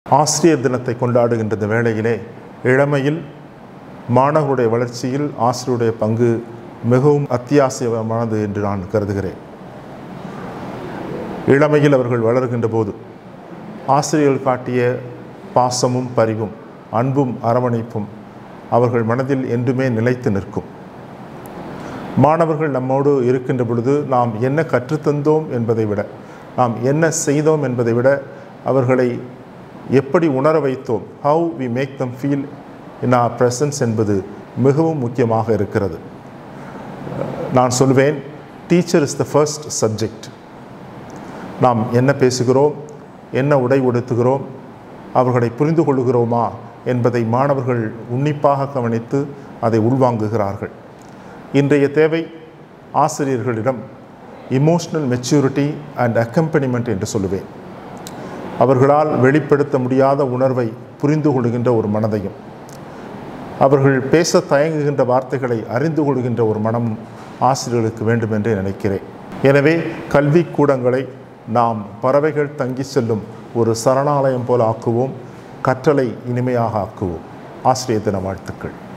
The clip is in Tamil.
ஆசிரியர் தினத்தை கொண்டாடுகின்ற இந்த வேளையிலே இளமையில் மாணவருடைய வளர்ச்சியில் ஆசிரியருடைய பங்கு மிகவும் அத்தியாவசியமானது என்று நான் கருதுகிறேன் இளமையில் அவர்கள் வளர்கின்ற போது ஆசிரியர்கள் காட்டிய பாசமும் பரிவும் அன்பும் அரவணைப்பும் அவர்கள் மனதில் என்றுமே நிலைத்து நிற்கும் மாணவர்கள் நம்மோடு இருக்கின்ற பொழுது நாம் என்ன கற்றுத்தந்தோம் என்பதை விட நாம் என்ன செய்தோம் என்பதை விட அவர்களை எப்படி உணர வைத்தோம் how we make them feel in our presence என்பது மிகவும் முக்கியமாக இருக்கிறது நான் சொல்வேன் teacher is the first subject நாம் என்ன பேசுகிறோம் என்ன உடை உடுத்துகிறோம் அவர்களை புரிந்து கொள்கிறோமா என்பதை மாணவர்கள் உன்னிப்பாக கவனித்து அதை உள்வாங்குகிறார்கள் இன்றைய தேவை ஆசிரியர்களிடம் இமோஷனல் மெச்சூரிட்டி அண்ட் அக்கம்பனிமெண்ட் என்று சொல்லுவேன் அவர்களால் வெளிப்படுத்த முடியாத உணர்வை புரிந்து கொள்கின்ற ஒரு மனதையும் அவர்கள் பேச தயங்குகின்ற வார்த்தைகளை அறிந்து கொள்கின்ற ஒரு மனமும் ஆசிரியர்களுக்கு வேண்டும் என்று நினைக்கிறேன் எனவே கல்வி கூடங்களை நாம் பறவைகள் தங்கி செல்லும் ஒரு சரணாலயம் போல ஆக்குவோம் கற்றலை இனிமையாக ஆக்குவோம் ஆசிரியர் தின வாழ்த்துக்கள்